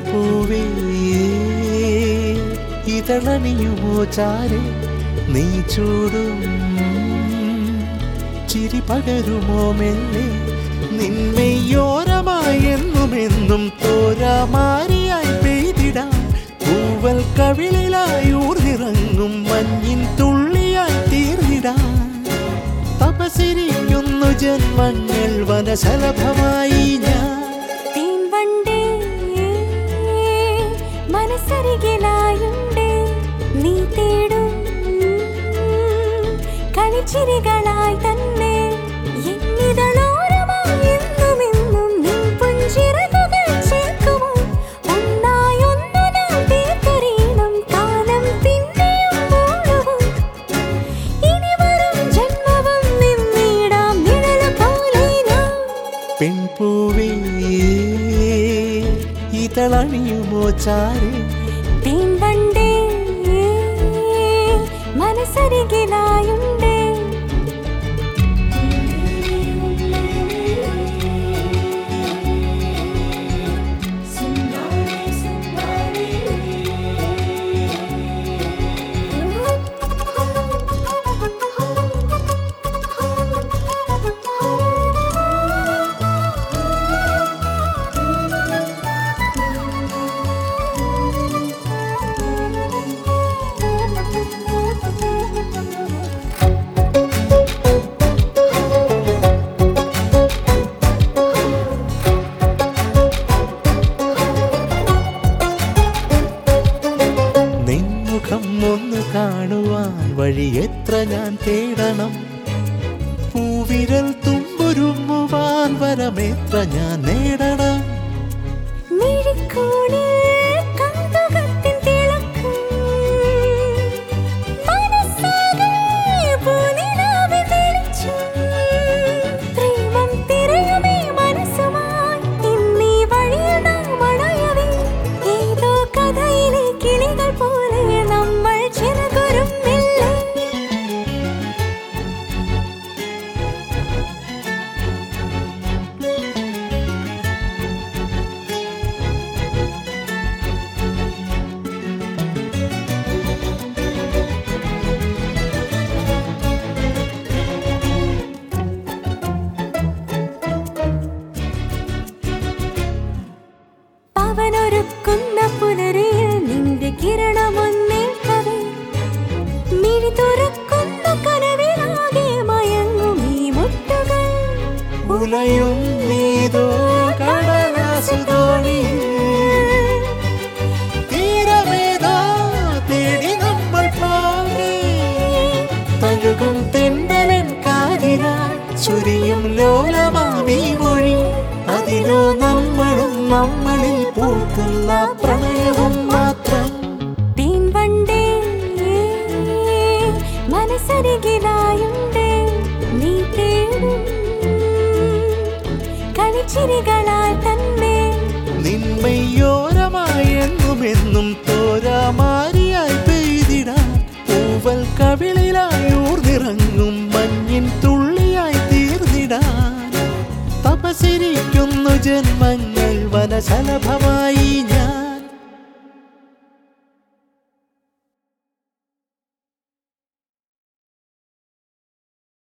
പെൺപൂവേ ഇതളണിയുമോ ചാരെ നീ ചൂടും ചിരി പകരുമോ മെല്ലെ നിന്മയോരമായി എന്നുമെന്നും തോരാമാരിയായി പെയ്തിടാം പൂവൽ കവിളിലായി ഊർന്നിറങ്ങും മഞ്ഞിൻ തുള്ളിയായി തീർന്നിടാം തപസിരിക്കുന്നു ജന്മങ്ങൾ വനശലഭമായി ഞാൻ തേൻവണ്ടേ മനസ്സരികിലായുണ്ട് നീ തേടും കളിച്ചിരികളായി തന്നെ എന്നിതളോരമായി എന്നുമെന്നും നിൻ പുഞ്ചിറകുകൾ ചേർക്കുമോ ഒന്നായി ഒന്നു നാം തീർത്തെറിയണം കാലം പിന്നെയും മൂടുവും ഇനി വരും ജന്മവും നിന്നിടാം നിഴല് പോലെ ഞാൻ പെൺപൂവേ ഇതളണിയുമോ ചാരെ തേൻവണ്ടേ മനസ്സരികിലായുണ്ട് നിൻമുഖം ഒന്ന് കാണുവാൻ വഴി എത്ര ഞാൻ തേടണം പൂവിരൽ തുമ്പുരുമ്മുവാൻ വരമെത്ര ഞാൻ നേടണം മിഴിക്കൂടിൽ കൗതുകത്തിൻ തിളക്കം. മനസ്സാകെ പൂനിലാവിൻ വെളിച്ചം. പ്രേമം തിരയുമീ മനസ്സുമായി ഇന്നീ വഴിയിൽ നാം അണയവേ. ഏതോ കഥയിലെ കിളികൾ പോലെ നമ്മൾ ചിറകുരുമ്മില്ലേ പവനൊരുക്കുന്ന പുലരിയിൽ നിന്റെ കിരണമൊന്നേൽക്കവേ മിഴി തുറക്കുന്ന കനവിലാകെ മയങ്ങും ഈ മുട്ടുകൾ ഉലയും നീതോ കടലാസു തോണിയിൽ തീരമേതോ തേടി നമ്മൾ പോകേ തഴുകും തെണ്ടലൻ കാതിനാൽ ചുരിയും ലോലമാമി മൊഴി അതിലോ നമ്മളും നമ്മളിൽ പൂക്കുന്ന പ്രണയവും മാത്രം തേൻവണ്ടേ മനസ്സരികിലായുണ്ട് നീ തേടും കളിച്ചിരികളാൽ തന്നെ നിന്മയോരമായി എന്നുമെന്നും തോരാമാരിയായി പെയ്തിടാം പൂവൽ കവിളിലായി ഊർന്നിറങ്ങും മഞ്ഞിൻ തുള്ളിയായി തീർന്നിടാൻ തപസിരിക്കുന്നു ജന്മങ്ങൾ വനശലഭമായി ഞാൻ